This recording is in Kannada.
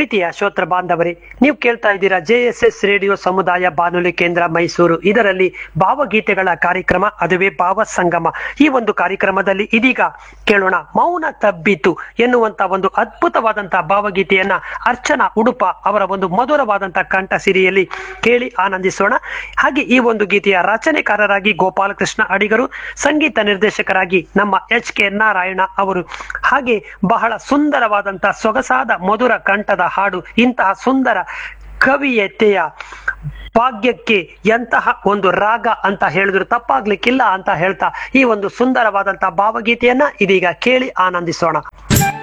ಪ್ರೀತಿಯ ಶ್ರೋತ್ರ ಬಾಂಧವರೇ ನೀವು ಕೇಳ್ತಾ ಇದ್ದೀರಾ ಜೆ ಎಸ್ ಎಸ್ ರೇಡಿಯೋ ಸಮುದಾಯ ಬಾನುಲಿ ಕೇಂದ್ರ ಮೈಸೂರು ಇದರಲ್ಲಿ ಭಾವಗೀತೆಗಳ ಕಾರ್ಯಕ್ರಮ ಅದುವೇ ಭಾವ ಸಂಗಮ ಈ ಒಂದು ಕಾರ್ಯಕ್ರಮದಲ್ಲಿ ಇದೀಗ ಕೇಳೋಣ ಮೌನ ತಬ್ಬಿತು ಎನ್ನುವಂತ ಒಂದು ಅದ್ಭುತವಾದಂತಹ ಭಾವಗೀತೆಯನ್ನ ಅರ್ಚನಾ ಉಡುಪ ಅವರ ಒಂದು ಮಧುರವಾದಂತಹ ಕಂಠ ಸಿರಿಯಲ್ಲಿ ಕೇಳಿ ಆನಂದಿಸೋಣ ಹಾಗೆ ಈ ಒಂದು ಗೀತೆಯ ರಚನೆಕಾರರಾಗಿ ಗೋಪಾಲಕೃಷ್ಣ ಅಡಿಗರು ಸಂಗೀತ ನಿರ್ದೇಶಕರಾಗಿ ನಮ್ಮ ಎಚ್ ಕೆ ನಾರಾಯಣ ಅವರು ಹಾಗೆ ಬಹಳ ಸುಂದರವಾದಂತಹ ಸೊಗಸಾದ ಮಧುರ ಕಂಠದ ಹಾಡು ಇಂತಹ ಸುಂದರ ಕವಿಯತೆಯ ಭಾಗ್ಯಕ್ಕೆ ಎಂತಹ ಒಂದು ರಾಗ ಅಂತ ಹೇಳಿದ್ರು ತಪ್ಪಾಗ್ಲಿಕ್ಕಿಲ್ಲ ಅಂತ ಹೇಳ್ತಾ ಈ ಒಂದು ಸುಂದರವಾದಂತಹ ಭಾವಗೀತೆಯನ್ನ ಇದೀಗ ಕೇಳಿ ಆನಂದಿಸೋಣ